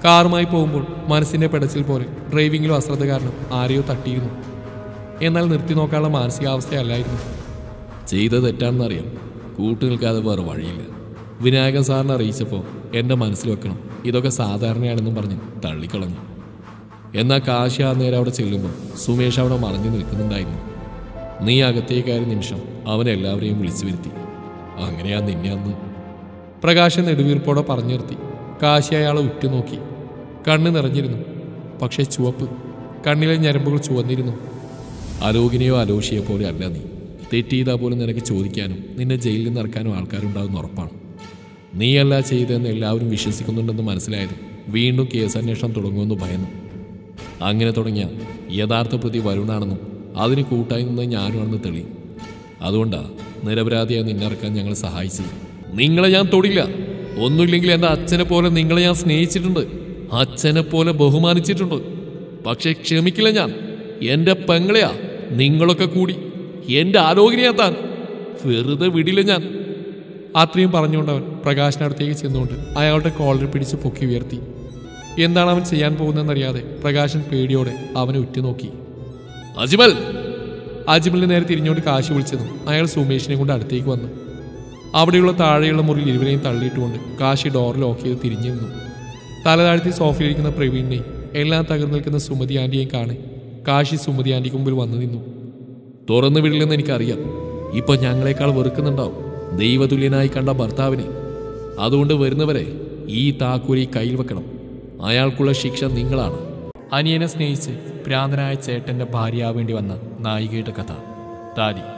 കാറുമായി പോകുമ്പോൾ മനസ്സിന്റെ പെടച്ചിൽ പോലെ ഡ്രൈവിംഗിലും അശ്രദ്ധ കാരണം ആരെയോ തട്ടിയിരുന്നു എന്നാൽ നിർത്തി നോക്കാനുള്ള മാനസികാവസ്ഥയല്ലായിരുന്നു ചെയ്ത തെറ്റാണെന്നറിയാം കൂട്ടു നിൽക്കാതെ വേറെ വഴിയില്ല വിനായകൻ സാറിനെ അറിയിച്ചപ്പോൾ എൻ്റെ മനസ്സിൽ വെക്കണം ഇതൊക്കെ സാധാരണയാണെന്നും പറഞ്ഞ് തള്ളിക്കളഞ്ഞു എന്നാൽ കാശി ആ നേരം അവിടെ ചെല്ലുമ്പോൾ സുമേഷ് അവിടെ മറഞ്ഞു നിൽക്കുന്നുണ്ടായിരുന്നു നീ അകത്തേക്കായ നിമിഷം അവൻ എല്ലാവരെയും വിളിച്ചു വരുത്തി അങ്ങനെയാ നിന്നെ അന്ന് പ്രകാശൻ നെടുവീർപ്പോടെ പറഞ്ഞു നിർത്തി കാശി അയാളെ ഉറ്റുനോക്കി കണ്ണ് നിറഞ്ഞിരുന്നു പക്ഷേ ചുവപ്പ് കണ്ണിലെ ഞരമ്പുകൾ ചുവന്നിരുന്നു അലോകിനെയോ അലോഷിയെ പോലെ അല്ല നീ തെറ്റ് ചെയ്താൽ പോലും നിനക്ക് ചോദിക്കാനും നിന്നെ ജയിലിൽ നിന്ന് ഇറക്കാനും ആൾക്കാരുണ്ടാകുന്ന ഉറപ്പാണ് നീയല്ല ചെയ്തതെന്ന് എല്ലാവരും വിശ്വസിക്കുന്നുണ്ടെന്ന് മനസ്സിലായതും വീണ്ടും കേസന്വേഷണം തുടങ്ങുമെന്ന് ഭയന്നു അങ്ങനെ തുടങ്ങിയ യഥാർത്ഥ പ്രതി വരുണാണെന്നും അതിന് കൂട്ടായി നിന്ന് ഞാനുമാണെന്ന് തെളിയും അതുകൊണ്ടാ നിരപരാധിയായി നിന്നിറക്കാൻ ഞങ്ങൾ സഹായിച്ചത് നിങ്ങളെ ഞാൻ തൊടില്ല ഒന്നുമില്ലെങ്കിൽ എൻ്റെ അച്ഛനെ പോലെ നിങ്ങളെ ഞാൻ സ്നേഹിച്ചിട്ടുണ്ട് അച്ഛനെ പോലെ ബഹുമാനിച്ചിട്ടുണ്ട് പക്ഷെ ക്ഷമിക്കില്ല ഞാൻ എൻ്റെ പെങ്ങളെയാ നിങ്ങളൊക്കെ കൂടി എൻ്റെ ആരോഗ്യനെയാ താൻ വെറുതെ വിടില്ല ഞാൻ അത്രയും പറഞ്ഞുകൊണ്ട് അവൻ പ്രകാശിനടുത്തേക്ക് ചെന്നുകൊണ്ട് അയാളുടെ കോളർ പിടിച്ച് പൊക്കി ഉയർത്തി എന്താണ് അവൻ ചെയ്യാൻ പോകുന്നതെന്നറിയാതെ പ്രകാശൻ പേടിയോടെ അവനെ ഉറ്റുനോക്കി അജ്മൽ അജ്മലിന് നേരെ തിരിഞ്ഞുകൊണ്ട് കാശി വിളിച്ചതും അയാൾ സുമേഷിനെ കൊണ്ട് അടുത്തേക്ക് വന്നു അവിടെയുള്ള താഴെയുള്ള മുറിയിൽ ഇരുവരെയും തള്ളിയിട്ടുകൊണ്ട് കാശി ഡോർ ലോക്ക് ചെയ്ത് തിരിഞ്ഞു നിന്നു തല താഴ്ത്തി സോഫയിലിരിക്കുന്ന പ്രവീണിനെയും എല്ലാം തകർന്നു നിൽക്കുന്ന സുമതി ആന്റിയെയും കാണി കാശി സുമതി ആന്റിക്ക് മുമ്പിൽ വന്നു നിന്നു തുറന്നു വിടില്ലെന്ന് എനിക്കറിയാം ഇപ്പൊ ഞങ്ങളെക്കാൾ വെറുക്കുന്നുണ്ടാവും ദൈവതുല്യനായി കണ്ട ഭർത്താവിനെ അതുകൊണ്ട് വരുന്നവരെ ഈ താക്കൂരി കയ്യിൽ വെക്കണം അയാൾക്കുള്ള ശിക്ഷ നിങ്ങളാണ് അനിയനെ സ്നേഹിച്ച് ഭ്രാന്തനായ ചേട്ടന്റെ ഭാര്യയാവേണ്ടി വന്ന നായികയുടെ കഥ താരി